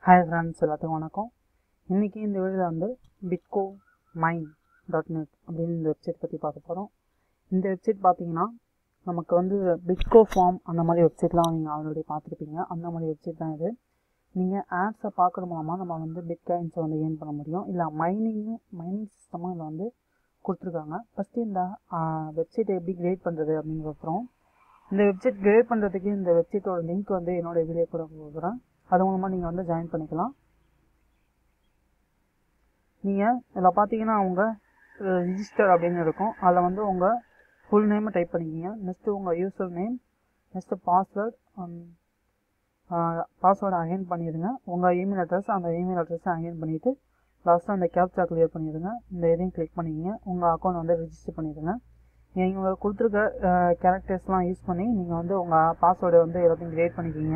hi friends எல்லாத்துக்கும் வணக்கம் இன்றைக்கி இந்த வீடியோவில் வந்து பிட்கோ மைன் டாட் நெட் அப்படின்னு இந்த வெப்சைட் பற்றி பார்க்க போகிறோம் இந்த வெப்சைட் பார்த்தீங்கன்னா நமக்கு வந்து பிட்கோ ஃபார்ம் அந்த மாதிரி வெப்சைட்லாம் நீங்கள் ஆல்ரெடி பார்த்துருப்பீங்க அந்த மாதிரி வெப்சைட் தான் இது நீங்கள் ஆட்ஸை பார்க்குற மூலமாக நம்ம வந்து பிட்காயின்ஸை வந்து ஏர்ன் பண்ண முடியும் இல்லை மைனிங்கும் மைனிங் சிஸ்டமும் இதில் வந்து கொடுத்துருக்காங்க ஃபஸ்ட்டு இந்த வெப்சைட்டை எப்படி கிரியேட் பண்ணுறது அப்படிங்கிறப்பறம் இந்த வெப்சைட் கிரியேட் பண்ணுறதுக்கு இந்த வெப்சைட்டோட லிங்க் வந்து என்னோட வீடியோ கூட கொடுக்குறேன் அது மூலமாக நீங்கள் வந்து ஜாயின் பண்ணிக்கலாம் நீங்கள் இதில் பார்த்தீங்கன்னா அவங்க ரிஜிஸ்டர் அப்படின்னு இருக்கும் அதில் வந்து உங்கள் ஃபுல் நேமை டைப் பண்ணிக்கிங்க நெக்ஸ்ட்டு உங்கள் யூசர் நேம் நெக்ஸ்ட்டு பாஸ்வேர்ட் பாஸ்வேர்டை அகைன் பண்ணிடுங்க உங்கள் இமெயில் அட்ரஸ் அந்த இமெயில் அட்ரஸை அகைன் பண்ணிவிட்டு லாஸ்ட்டாக அந்த கேப்சா கிளியர் பண்ணிடுங்க இந்த இதையும் கிளிக் பண்ணிக்கிங்க உங்கள் அக்கௌண்ட் வந்து ரிஜிஸ்டர் பண்ணிடுங்க நீங்கள் கொடுத்துருக்க கேரக்டர்ஸ்லாம் யூஸ் பண்ணி நீங்கள் வந்து உங்கள் பாஸ்வேர்டை வந்து எல்லாத்தையும் கிரியேட் பண்ணிக்கிங்க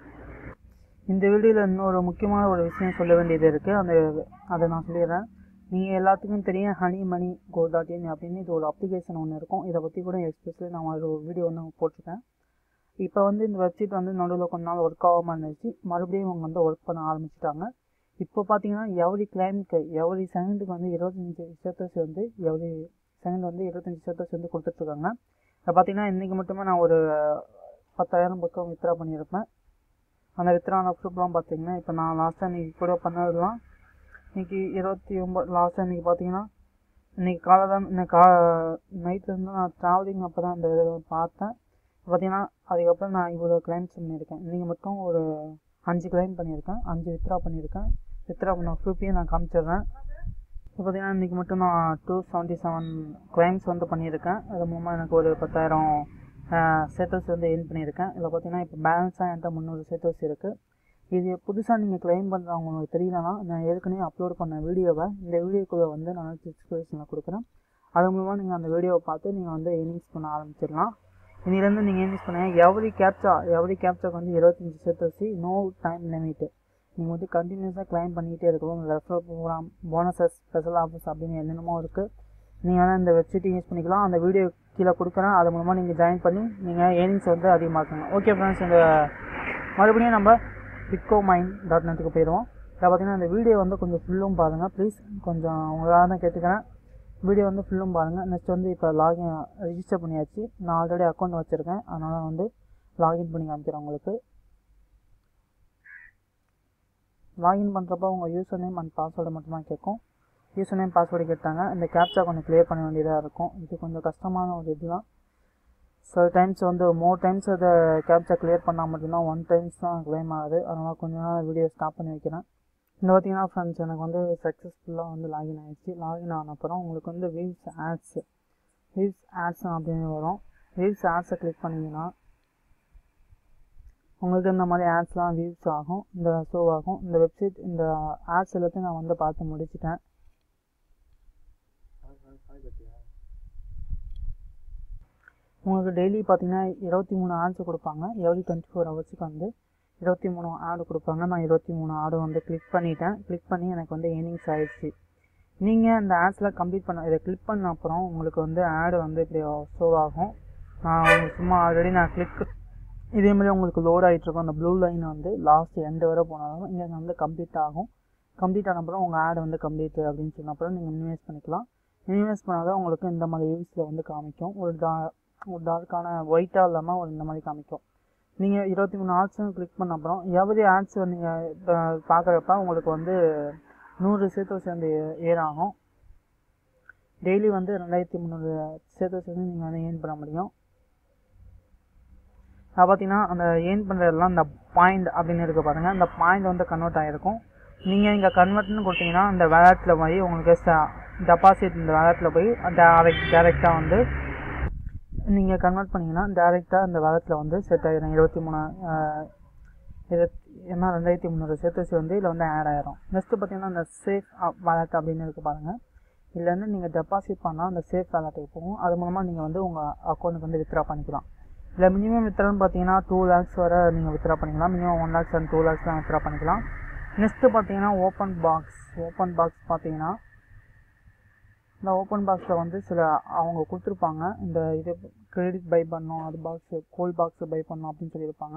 இந்த வீடியோவில் இன்னொரு முக்கியமான ஒரு விஷயம் சொல்ல வேண்டியது இருக்குது அந்த அதை நான் சொல்லிடுறேன் நீங்கள் எல்லாத்துக்கும் தெரியும் honey money co dot in அப்படின்னு இது ஒரு அப்ளிகேஷன் ஒன்று இருக்கும் இதை பற்றி கூட எக்ஸ்பெஷலி நான் ஒரு வீடியோ ஒன்று போட்டிருக்கேன் இப்போ வந்து இந்த வெப்சைட் வந்து நடுவில் கொஞ்ச நாள் ஒர்க் ஆகாமல் இருந்துச்சு மறுபடியும் அவங்க வந்து ஒர்க் பண்ண ஆரம்பிச்சிட்டாங்க இப்போ பார்த்தீங்கன்னா எவ்ரி கிளைமுக்கு எவ்ரி செகண்டுக்கு வந்து இருபத்தஞ்சி செட்டர்ஸ் வந்து எவ்ரி செகண்ட் வந்து இருபத்தஞ்சி செட்டர்ஸ் வந்து கொடுத்துட்ருக்காங்க இப்போ பார்த்தீங்கன்னா இன்றைக்கி மட்டுமே நான் ஒரு பத்தாயிரம் பக்கம் வித்ரா பண்ணியிருப்பேன் அந்த வித்ரான ப்ரூஃப்லாம் பார்த்தீங்கன்னா இப்போ நான் லாஸ்ட்டாக இன்றைக்கி கூட பண்ணதெல்லாம் இன்றைக்கி இருபத்தி ஒம்பது லாஸ்ட்டாக இன்றைக்கி பார்த்தீங்கன்னா இன்றைக்கி காலை தான் இன்னைக்கு கா நைட்லேருந்து நான் ட்ராவலிங் அப்போ தான் அந்த இதை பார்த்தேன் பார்த்தீங்கன்னா அதுக்கப்புறம் நான் இவ்வளோ கிளைம்ஸ் பண்ணியிருக்கேன் இன்றைக்கி மட்டும் ஒரு அஞ்சு கிளைம் பண்ணியிருக்கேன் அஞ்சு வித்ரா பண்ணியிருக்கேன் வித்ரா பண்ண ப்ரூஃபையும் நான் காமிச்சிடுறேன் இப்போ பார்த்தீங்கன்னா இன்றைக்கி மட்டும் நான் டூ செவன்ட்டி செவன் கிளைம்ஸ் வந்து பண்ணியிருக்கேன் அது மூலமாக எனக்கு ஒரு பத்தாயிரம் சேட்டர்ஸ் வந்து எயின் பண்ணியிருக்கேன் இதில் பார்த்தீங்கன்னா இப்போ பேலன்ஸாக என்கிட்ட முந்நூறு சேட்டர்ஸ் இருக்குது இது புதுசாக நீங்கள் கிளைம் பண்ணுறவங்க உங்களுக்கு தெரியலனா நான் ஏற்கனவே அப்லோட் பண்ண வீடியோவை இந்த வீடியோக்குள்ளே வந்து நான் டிஸ்கிரிப்ஷனில் கொடுக்குறேன் அது மூலமாக நீங்கள் அந்த வீடியோவை பார்த்து நீங்கள் வந்து எர்னிங்ஸ் பண்ண ஆரம்பிச்சிடலாம் இனிலேருந்து நீங்கள் எர்னிங்ஸ் பண்ணுங்கள் எவ்ரி கேப்சா எவ்ரி கேப்சாக்கு வந்து இருபத்தஞ்சி சேட்டர்ஸ் நோ டைம் லிமிட்டு நீங்கள் வந்து கண்டினியூஸாக கிளைம் பண்ணிகிட்டே இருக்கணும் refer program bonuses special offers அப்படின்னு என்னென்னமோ இருக்குது நீங்கள் வேணால் இந்த வெப்சைட்டை யூஸ் பண்ணிக்கலாம் அந்த வீடியோ கீழே கொடுக்குறேன் அது மூலமாக நீங்கள் ஜாயின் பண்ணி நீங்கள் ஏர்னிங்ஸ் வந்து அதிகமாக்குங்க ஓகே ஃப்ரெண்ட்ஸ் இந்த மறுபடியும் நம்ம பிட்கோ மைன் டாட் நெட்டுக்கு போயிடுவோம் இதில் பார்த்தீங்கன்னா இந்த வீடியோ வந்து கொஞ்சம் ஃபுல்லும் பாருங்கள் ப்ளீஸ் கொஞ்சம் உங்களாக தான் கேட்டுக்கிறேன் வீடியோ வந்து ஃபுல்லும் பாருங்கள் நெக்ஸ்ட் வந்து இப்போ லாகின் ரிஜிஸ்டர் பண்ணியாச்சு நான் ஆல்ரெடி அக்கௌண்ட் வச்சுருக்கேன் அதனால் வந்து லாகின் பண்ணி காமிக்கிறேன் உங்களுக்கு லாகின் பண்ணுறப்போ உங்கள் யூசர் நேம் அண்ட் பாஸ்வேர்டு மட்டும்தான் கேட்கும் யூசர் நேம் பாஸ்வேர்டு கேட்டாங்க இந்த கேப்சா கொஞ்சம் க்ளியர் பண்ண வேண்டியதாக இருக்கும் இது கொஞ்சம் கஷ்டமான ஒரு இதுதான் சில டைம்ஸ் வந்து மோர் டைம்ஸ் அதை கேப்சா க்ளியர் பண்ணால் மட்டும்தான் ஒன் டைம்ஸ் தான் க்ளைம் ஆகுது அதனால் கொஞ்ச நாள் வீடியோ ஸ்டாப் பண்ணி வைக்கிறேன் இந்த பார்த்தீங்கன்னா ஃப்ரெண்ட்ஸ் எனக்கு வந்து சக்ஸஸ்ஃபுல்லாக வந்து லாகின் ஆகிடுச்சு லாகின் ஆன அப்புறம் உங்களுக்கு வந்து வியூஸ் ஆட்ஸ் வியூஸ் ஆட்ஸ் அப்படின்னு வரும் வியூஸ் ஆட்ஸை கிளிக் பண்ணிங்கன்னா உங்களுக்கு இந்த மாதிரி ஆட்ஸ்லாம் வியூஸ் ஆகும் இந்த ஷோ ஆகும் இந்த வெப்சைட் இந்த ஆட்ஸ் எல்லாத்தையும் நான் வந்து பார்த்து முடிச்சிட்டேன் உங்களுக்கு டெய்லி பார்த்தீங்கன்னா இருபத்தி மூணு ஆட்ஸ் கொடுப்பாங்க எவ்ரி டுவெண்ட்டி ஃபோர் ஹவர்ஸுக்கு வந்து இருபத்தி மூணு ஆடு கொடுப்பாங்க நான் இருபத்தி மூணு ஆடு வந்து கிளிக் பண்ணிட்டேன் கிளிக் பண்ணி எனக்கு வந்து ஏர்னிங்ஸ் ஆயிடுச்சு நீங்கள் இந்த ஆட்ஸில் கம்ப்ளீட் பண்ண இதை கிளிக் பண்ண அப்புறம் உங்களுக்கு வந்து ஆடு வந்து இப்படி ஷோ ஆகும் நான் சும்மா ஆல்ரெடி நான் கிளிக் இதே மாதிரி உங்களுக்கு லோட் ஆகிட்டுருக்கும் அந்த ப்ளூ லைன் வந்து லாஸ்ட் எண்டு வரை போனாலும் இங்கே வந்து கம்ப்ளீட் ஆகும் கம்ப்ளீட் ஆன அப்புறம் உங்கள் ஆடு வந்து கம்ப்ளீட் அப்படின்னு சொன்ன அப்புறம் நீங்கள் மினிமைஸ் பண்ணிக்கலாம் மினிமைஸ் பண்ணால் தான் உங்களுக்கு இந்த மாதிரி வியூஸில் வந்து காமிக்கும் ஒரு டா ஒரு டார்க்கான ஒயிட்டாக இல்லாமல் ஒரு இந்த மாதிரி காமிக்கும் நீங்கள் இருபத்தி மூணு ஆட்ஸும் கிளிக் பண்ண அப்புறம் எவரி ஆட்ஸ் நீங்கள் பார்க்குறப்ப உங்களுக்கு வந்து நூறு சேத்தோஸ் வந்து ஏர் ஆகும் டெய்லி வந்து ரெண்டாயிரத்தி முந்நூறு சேத்தோஸ் வந்து நீங்கள் வந்து ஏர்ன் பண்ண முடியும் அது பார்த்தீங்கன்னா அந்த ஏர்ன் பண்ணுறதெல்லாம் இந்த பாயிண்ட் அப்படின்னு இருக்க பாருங்கள் அந்த பாயிண்ட் வந்து கன்வெர்ட் ஆகிருக்கும் நீங்கள் இங்கே கன்வெர்ட்னு கொடுத்தீங்கன்னா இந்த வேலட்டில் போய் உங்களுக்கு டெபாசிட் இந்த வேலட்டில் போய் டேரக்ட் டேரெக்டாக வந்து நீங்கள் கன்வெர்ட் பண்ணிங்கன்னா டேரெக்டாக அந்த வேலட்டில் வந்து செட் ஆகிடும் இருபத்தி மூணு இருபத்தி ஏன்னா ரெண்டாயிரத்தி முந்நூறு சேர்த்துச்சு வந்து இதில் வந்து ஆட் ஆயிரும் நெக்ஸ்ட்டு பார்த்தீங்கன்னா இந்த சேஃப் வேலட் அப்படின்னு இருக்குது பாருங்கள் இதில் வந்து நீங்கள் டெபாசிட் பண்ணால் அந்த சேஃப் வேலட்டுக்கு போகும் அது மூலமாக நீங்கள் வந்து உங்கள் அக்கௌண்ட்டுக்கு வந்து வித்ரா பண்ணிக்கலாம் இதில் மினிமம் வித்ரான்னு பார்த்தீங்கன்னா டூ லேக்ஸ் வரை நீங்கள் வித்ரா பண்ணிக்கலாம் minimum one lakhs and two லேக்ஸ்லாம் வித்ரா பண்ணிக்கலாம் நெக்ஸ்ட்டு பார்த்தீங்கன்னா ஓப்பன் பாக்ஸ் ஓப்பன் பாக்ஸ் பார்த்தீங்கன்னா இந்த ஓப்பன் பாக்ஸில் வந்து சில அவங்க கொடுத்துருப்பாங்க இந்த இது கிரெடிட் பை பண்ணோம் அது பாக்ஸு கோல் பாக்ஸு பை பண்ணோம் அப்படின்னு சொல்லியிருப்பாங்க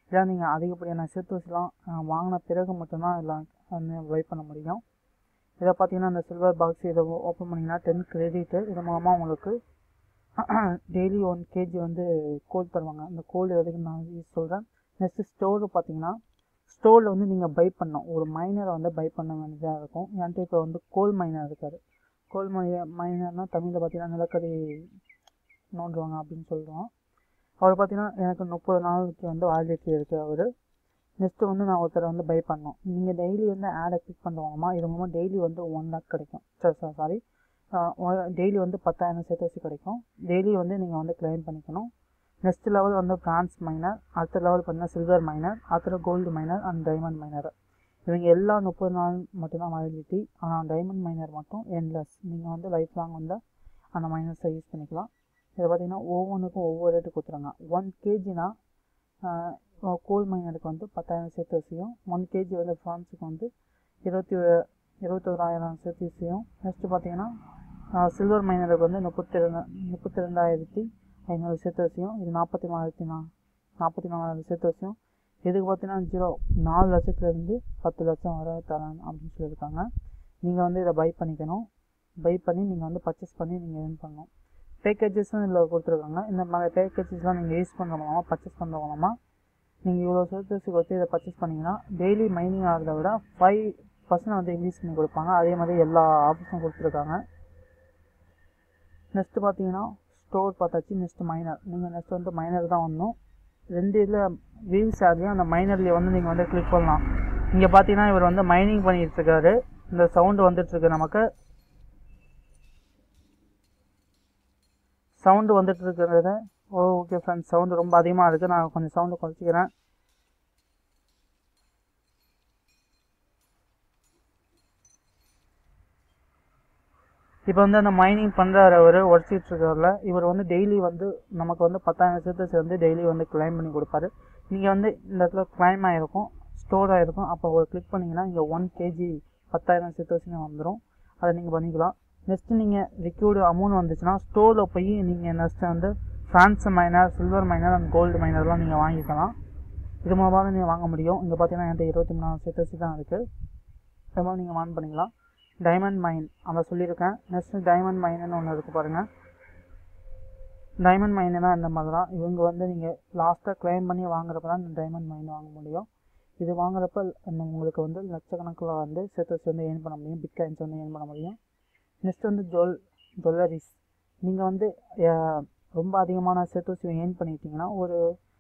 இல்லை நீங்கள் அதிகப்படியான சேர்த்து வச்சுலாம் வாங்கின பிறகு மட்டும்தான் எல்லாம் வந்து பை பண்ண முடியும் இதை பார்த்தீங்கன்னா இந்த சில்வர் பாக்ஸ் இதை ஓப்பன் பண்ணிங்கன்னா டென் கிரெடிட்டு இது மூலமாக உங்களுக்கு டெய்லி ஒன் கேஜி வந்து கோல்டு தருவாங்க அந்த கோல்டு எதுக்கு நான் சொல்கிறேன் நெக்ஸ்ட்டு ஸ்டோர் பார்த்தீங்கன்னா ஸ்டோரில் வந்து நீங்கள் பை பண்ணணும் ஒரு மைனரை வந்து பை பண்ண வேண்டியதாக இருக்கும் என்கிட்ட இப்போ வந்து கோல் மைனர் இருக்கார் கோல் மை மைனர்னால் தமிழில் பார்த்தீங்கன்னா நிலக்கரி நோண்டுவாங்க அப்படின்னு சொல்கிறோம் அவர் பார்த்தீங்கன்னா எனக்கு முப்பது நாளுக்கு வந்து வேலிடிட்டி இருக்குது அவர் நெக்ஸ்ட்டு வந்து நான் ஒருத்தரை வந்து பை பண்ணோம் நீங்கள் டெய்லி வந்து ஆடை கிளிக் பண்ணுவாங்கம்மா இது மூலமாக டெய்லி வந்து ஒன் லேக் கிடைக்கும் சரி சாரி டெய்லி வந்து பத்தாயிரம் சேர்த்து வச்சு கிடைக்கும் டெய்லி வந்து நீங்கள் வந்து கிளைம் பண்ணிக்கணும் நெக்ஸ்ட் லெவல் வந்து பிரான்ஸ் மைனர் அடுத்த லெவல் பார்த்தீங்கன்னா சில்வர் மைனர் அடுத்த gold miner and diamond miner இவங்க எல்லா முப்பது நாள் மட்டும்தான் வேலிடிட்டி ஆனால் டைமண்ட் மைனர் மட்டும் என்லெஸ் நீங்கள் வந்து லைஃப் லாங் வந்து அந்த மைனர்ஸை யூஸ் பண்ணிக்கலாம் இதை பார்த்தீங்கன்னா ஒவ்வொன்றுக்கும் ஒவ்வொரு ரேட்டு கொடுத்துறாங்க ஒன் கேஜினா கோல் மைனருக்கு வந்து பத்தாயிரம் சேர்த்து வசியும் ஒன் கேஜி வந்து ஃப்ரான்ஸுக்கு வந்து இருபத்தி இருபத்தோராயிரம் சேர்த்து வசியும் நெக்ஸ்ட்டு பார்த்தீங்கன்னா சில்வர் மைனருக்கு வந்து முப்பத்தி ரெண்டு முப்பத்தி ரெண்டாயிரத்தி ஐநூறு சேர்த்து வசியும் இது நாற்பத்தி நாலாயிரத்தி நா நாற்பத்தி நாலாயிரம் சேர்த்து வசியும் இதுக்கு பார்த்தீங்கன்னா ஜீரோ நாலு லட்சத்துலேருந்து பத்து லட்சம் வர தரேன் அப்படின்னு சொல்லியிருக்காங்க நீங்கள் வந்து இதை பை பண்ணிக்கணும் பை பண்ணி நீங்கள் வந்து பர்ச்சேஸ் பண்ணி நீங்கள் ஏர்ன் பண்ணணும் பேக்கேஜஸும் இதில் கொடுத்துருக்காங்க இந்த மாதிரி பேக்கேஜஸ்லாம் நீங்கள் யூஸ் பண்ணுற மூலமாக பர்ச்சேஸ் பண்ணுற மூலமாக நீங்கள் இவ்வளோ சேர்த்து வச்சு இதை பர்ச்சேஸ் பண்ணிங்கன்னா டெய்லி மைனிங் ஆகிறத விட ஃபைவ் பர்சன்ட் வந்து இன்க்ரீஸ் பண்ணி கொடுப்பாங்க அதே மாதிரி எல்லா ஆஃபர்ஸும் கொடுத்துருக்காங்க நெக்ஸ்ட்டு பார்த்தீங்கன்னா ஸ்டோர் பார்த்தாச்சு நெக்ஸ்ட்டு மைனர் நீங்கள் நெக்ஸ்ட் வந்து மைனர் தான் வரணும் ரெண்டு இதில் வியூஸ் ஆகலையும் அந்த மைனர்லேயே வந்து நீங்கள் வந்து கிளிக் பண்ணலாம் இங்கே பார்த்தீங்கன்னா இவர் வந்து மைனிங் பண்ணிட்டு இருக்காரு இந்த சவுண்டு வந்துட்டுருக்கு நமக்கு சவுண்டு வந்துட்டு இருக்கிறது ஓ ஓகே ஃப்ரெண்ட்ஸ் சவுண்டு ரொம்ப அதிகமாக இருக்குது நான் கொஞ்சம் சவுண்டு குறைச்சிக்கிறேன் இப்போ வந்து அந்த மைனிங் பண்ணுறாரு அவர் உடச்சிட்டு இருக்கார்ல இவர் வந்து டெய்லி வந்து நமக்கு வந்து பத்தாயிரம் சேர்த்து சேர்ந்து டெய்லி வந்து கிளைம் பண்ணி கொடுப்பாரு நீங்கள் வந்து இந்த இடத்துல கிளைம் ஆகிருக்கும் ஸ்டோர் ஆகிருக்கும் அப்போ ஒரு கிளிக் பண்ணிங்கன்னா இங்கே ஒன் கேஜி பத்தாயிரம் சேர்த்து வச்சுன்னு வந்துடும் அதை நீங்கள் பண்ணிக்கலாம் நெக்ஸ்ட்டு நீங்கள் ரிக்யூர்டு அமௌண்ட் வந்துச்சுன்னா ஸ்டோரில் போய் நீங்கள் நெக்ஸ்ட்டு வந்து bronze miner silver miner and gold மைனர்லாம் நீங்கள் வாங்கிக்கலாம் இது மூலமாக தான் நீங்கள் வாங்க முடியும் இங்கே பார்த்தீங்கன்னா என்கிட்ட இருபத்தி மூணாயிரம் சேர்த்து தான் இருக்குது இது மாதிரி நீங்கள் வான் பண்ணிக்கலாம் டைமண்ட் மைன் அதை சொல்லியிருக்கேன் நெக்ஸ்ட்டு டைமண்ட் மைனுன்னு ஒன்று இருக்குது பாருங்கள் டைமண்ட் மைனு தான் இந்த மாதிரி தான் இவங்க வந்து நீங்கள் லாஸ்ட்டாக கிளைம் பண்ணி வாங்குறப்ப தான் இந்த டைமண்ட் மைன் வாங்க முடியும் இது வாங்குறப்ப உங்களுக்கு வந்து லட்சக்கணக்கில் வந்து சேர்த்து வச்சு வந்து ஏர்ன் பண்ண முடியும் பிட் காயின்ஸ் வந்து ஏர்ன் பண்ண முடியும் நெக்ஸ்ட் வந்து ஜுவல் ஜுவல்லரிஸ் நீங்கள் வந்து ரொம்ப அதிகமான சேர்த்து வச்சு ஏர்ன் பண்ணிட்டீங்கன்னா ஒரு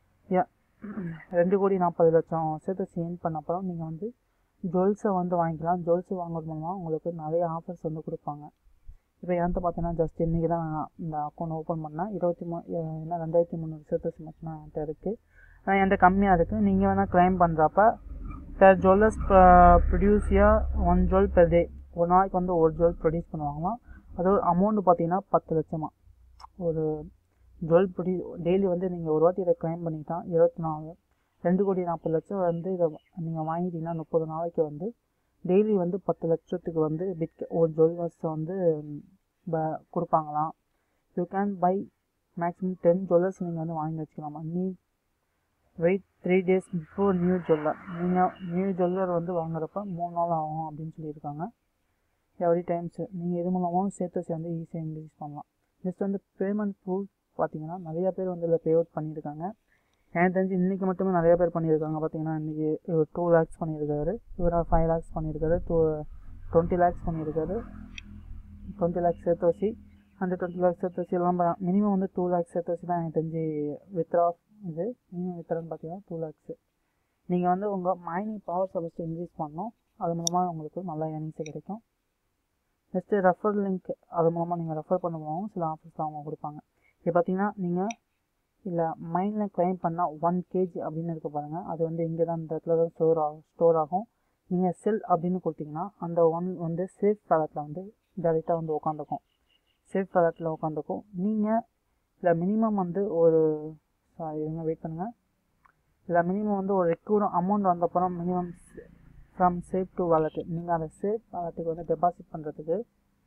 ரெண்டு கோடி நாற்பது லட்சம் சேர்த்து வச்சு ஏர்ன் பண்ண அப்புறம் நீங்கள் வந்து ஜுவல்ஸை வந்து வாங்கிக்கலாம் ஜுவல்ஸ் வாங்குறது மூலமாக உங்களுக்கு நிறைய ஆஃபர்ஸ் வந்து கொடுப்பாங்க இப்போ என்கிட்ட பார்த்தீங்கன்னா ஜஸ்ட் இன்றைக்கி தான் நான் இந்த அக்கௌண்ட் ஓப்பன் பண்ணேன் இருபத்தி மூ என்ன ரெண்டாயிரத்தி முந்நூறு சேர்த்து வச்சு மட்டும் தான் என்கிட்ட இருக்குது ஆனால் என்கிட்ட கம்மியாக இருக்குது நீங்கள் வேணால் கிளைம் பண்ணுறப்ப சார் ஜுவல்லர்ஸ் ப்ரொடியூஸியா ஒன் ஜுவல் பெர் டே ஒரு நாளைக்கு வந்து ஒரு ஜுவல் ப்ரொடியூஸ் பண்ணுவாங்களாம் அதோட அமௌண்ட்டு பார்த்தீங்கன்னா பத்து லட்சமா ஒரு ஜுவல் ப்ரொடியூ டெய்லி வந்து நீங்கள் ஒரு வாட்டி இதை கிளைம் பண்ணிட்டா இருபத்தி நாலு ரெண்டு கோடி நாற்பது லட்சம் வந்து இதை நீங்கள் வாங்கிட்டீங்கன்னா முப்பது நாளைக்கு வந்து டெய்லி வந்து பத்து லட்சத்துக்கு வந்து பிட் ஒரு ஜுவல்லர்ஸ் வந்து ப கொடுப்பாங்களாம் you can buy maximum ten jewellers நீங்கள் வந்து வாங்கி வச்சுக்கலாமா நீ wait three days before new jeweller நீங்கள் நியூ ஜுவல்லர் வந்து வாங்குறப்ப மூணு நாள் ஆகும் அப்படின்னு சொல்லியிருக்காங்க எவ்ரி டைம்ஸ் நீங்கள் இது மூலமாகவும் சேர்த்து வச்சு வந்து ஈஸியாக இன்க்ரீஸ் பண்ணலாம் நெக்ஸ்ட் வந்து பேமெண்ட் ப்ரூஃப் பார்த்தீங்கன்னா நிறையா பேர் வந்து இதில் பே அவுட் பண்ணியிருக்காங்க எனக்கு தெரிஞ்சு இன்றைக்கி மட்டுமே நிறைய பேர் பண்ணியிருக்காங்க பார்த்தீங்கன்னா இன்றைக்கி இவர் டூ லேக்ஸ் பண்ணியிருக்காரு இவர் ஃபைவ் லேக்ஸ் பண்ணியிருக்காரு டூ டுவெண்ட்டி லேக்ஸ் பண்ணியிருக்காரு டுவெண்ட்டி லேக்ஸ் சேர்த்து வச்சு அந்த டுவெண்ட்டி லேக்ஸ் சேர்த்து வச்சு எல்லாம் மினிமம் வந்து டூ லேக்ஸ் சேர்த்து வச்சு தான் எனக்கு தெரிஞ்சு வித்ரா இது மினிமம் வித்ரான்னு பார்த்தீங்கன்னா டூ லேக்ஸு நீங்கள் வந்து உங்கள் மைனிங் பவர் சர்வீஸ் இன்க்ரீஸ் பண்ணணும் அது மூலமாக உங்களுக்கு நல்ல ஏர்னிங்ஸ் கிடைக்கும் நெக்ஸ்ட்டு ரெஃபர் லிங்க் அது மூலமாக நீங்கள் ரெஃபர் பண்ண மூலமாக சில ஆஃபர்ஸ் அவங்க கொடுப்பாங்க இப்போ பார்த்தீங்கன்னா நீங்கள் இல்லை மைண்டில் கிளைம் பண்ணால் ஒன் கேஜி அப்படின்னு இருக்க பாருங்கள் அது வந்து இங்கே தான் இந்த இடத்துல தான் ஸ்டோர் ஆகும் ஸ்டோர் ஆகும் நீங்கள் செல் அப்படின்னு கொடுத்தீங்கன்னா அந்த ஒன் வந்து சேஃப் ப்ராடக்டில் வந்து டேரெக்டாக வந்து உட்காந்துக்கும் சேஃப் ப்ராடக்டில் உட்காந்துக்கும் நீங்கள் இல்லை மினிமம் வந்து ஒரு சாரி இருங்க வெயிட் பண்ணுங்கள் இல்லை மினிமம் வந்து ஒரு ரெக்யூர்டு அமௌண்ட் வந்தப்பறம் minimum from safe to wallet நீங்கள் அந்த சேஃப் வாலெட்டுக்கு வந்து டெபாசிட் பண்ணுறதுக்கு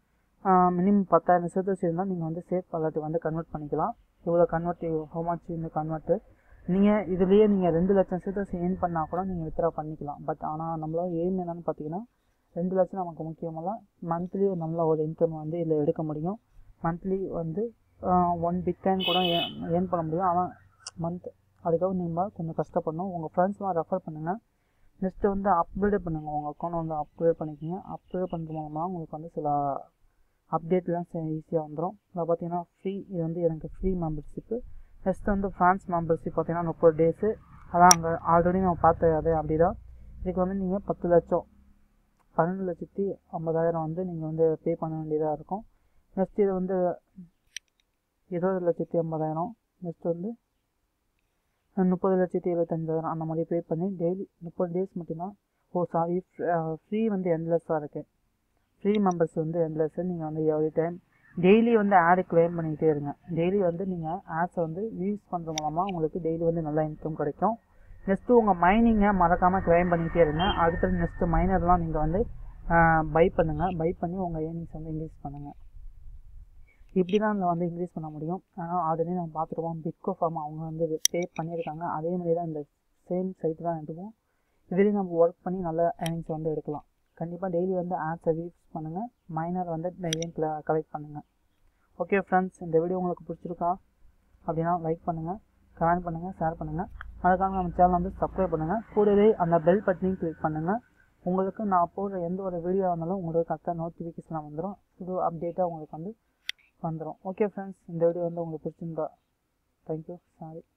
மினிமம் பத்தாயிரம் சேர்த்து வச்சுருந்தால் நீங்கள் வந்து சேஃப் வாலெட்டுக்கு வந்து கன்வெர்ட் பண்ணிக்கலாம் இவ்வளோ கன்வெர்ட் ஹோ மச் இந்த கன்வெர்ட்டு நீங்கள் இதுலேயே நீங்கள் ரெண்டு லட்சம் சேர்த்து ஏர்ன் பண்ணால் கூட நீங்கள் வித்ரா பண்ணிக்கலாம் பட் ஆனால் நம்மளோட எய்ம் என்னன்னு பார்த்தீங்கன்னா ரெண்டு லட்சம் நமக்கு முக்கியமல்ல மந்த்லி நல்ல ஒரு இன்கம் வந்து இதில் எடுக்க முடியும் மந்த்லி வந்து ஒன் பிட்காயின் கூட ஏர்ன் பண்ண முடியும் ஆனால் மந்த் அதுக்காக நீங்கள் கொஞ்சம் கஷ்டப்படணும் உங்கள் ஃப்ரெண்ட்ஸ்லாம் ரெஃபர் பண்ணுங்கள் நெக்ஸ்ட்டு வந்து அப்கிரேட் பண்ணுங்கள் உங்கள் அக்கௌண்ட் வந்து அப்கிரேட் பண்ணிக்கோங்க அப்கிரேட் பண்ணுறது மூலமாக உங்களுக்கு வந்து சில அப்டேட்லாம் ஈஸியாக வந்துடும் இதில் பார்த்தீங்கன்னா ஃப்ரீ இது வந்து எனக்கு ஃப்ரீ மெம்பர்ஷிப்பு நெக்ஸ்ட் வந்து ஃப்ரான்ஸ் மெம்பர்ஷிப் பார்த்தீங்கன்னா முப்பது டேஸு அதான் அங்கே ஆல்ரெடி நம்ம பார்த்த அதே அப்படி தான் இதுக்கு வந்து நீங்கள் பத்து லட்சம் பன்னெண்டு லட்சத்தி ஐம்பதாயிரம் வந்து நீங்கள் வந்து பே பண்ண வேண்டியதாக இருக்கும் நெக்ஸ்ட் இது வந்து இருபது லட்சத்தி ஐம்பதாயிரம் நெக்ஸ்ட் வந்து முப்பது லட்சத்தி எழுபத்தஞ்சாயிரம் அந்த மாதிரி பே பண்ணி டெய்லி முப்பது டேஸ் மட்டும்தான் ஓ சாரி ஃப்ரீ வந்து எண்ட்லெஸ்ஸாக இருக்குது ஃப்ரீ மெம்பர்ஸ் வந்து எண்ட்லெஸ்ஸு நீங்கள் வந்து எவ்ரி டைம் டெய்லி வந்து ஆடு கிளைம் பண்ணிக்கிட்டே இருங்க டெய்லி வந்து நீங்கள் ஆட்ஸை வந்து யூஸ் பண்ணுற மூலமாக உங்களுக்கு டெய்லி வந்து நல்ல இன்கம் கிடைக்கும் நெக்ஸ்ட்டு உங்கள் மைனிங்கை மறக்காமல் கிளைம் பண்ணிக்கிட்டே இருங்க அடுத்தது நெக்ஸ்ட்டு மைனர்லாம் நீங்கள் வந்து பை பண்ணுங்கள் பை பண்ணி உங்கள் ஏர்னிங்ஸ் வந்து இன்க்ரீஸ் பண்ணுங்கள் இப்படி தான் இதில் வந்து இன்க்ரீஸ் பண்ண முடியும் ஆனால் ஆல்ரெடி நம்ம பார்த்துருப்போம் பிட்கோ ஃபார்ம் அவங்க வந்து பே பண்ணியிருக்காங்க அதே மாதிரி தான் இந்த சேம் சைட் தான் எடுப்போம் இதுலேயும் நம்ம ஒர்க் பண்ணி நல்ல ஏர்னிங்ஸ் வந்து எடுக்கலாம் கண்டிப்பாக டெய்லி வந்து ஆட்ஸை யூஸ் பண்ணுங்கள் மைனர் வந்து டெய்லியும் கலெக்ட் பண்ணுங்கள் ஓகே ஃப்ரெண்ட்ஸ் இந்த வீடியோ உங்களுக்கு பிடிச்சிருக்கா அப்படின்னா லைக் பண்ணுங்கள் கமெண்ட் பண்ணுங்கள் ஷேர் பண்ணுங்கள் அதுக்காக நம்ம சேனல் வந்து சப்ஸ்கிரைப் பண்ணுங்கள் கூடவே அந்த பெல் பட்டனையும் கிளிக் பண்ணுங்கள் உங்களுக்கு நான் போடுற எந்த ஒரு வீடியோ வந்தாலும் உங்களுக்கு கரெக்டாக நோட்டிஃபிகேஷன் வந்துடும் புது அப்டேட்டாக உங்களுக்கு வந்து வந்துடும் ஓகே ஃப்ரெண்ட்ஸ் இந்த வீடியோ வந்து உங்களுக்கு பிடிச்சிருந்தா தேங்க்யூ சாரி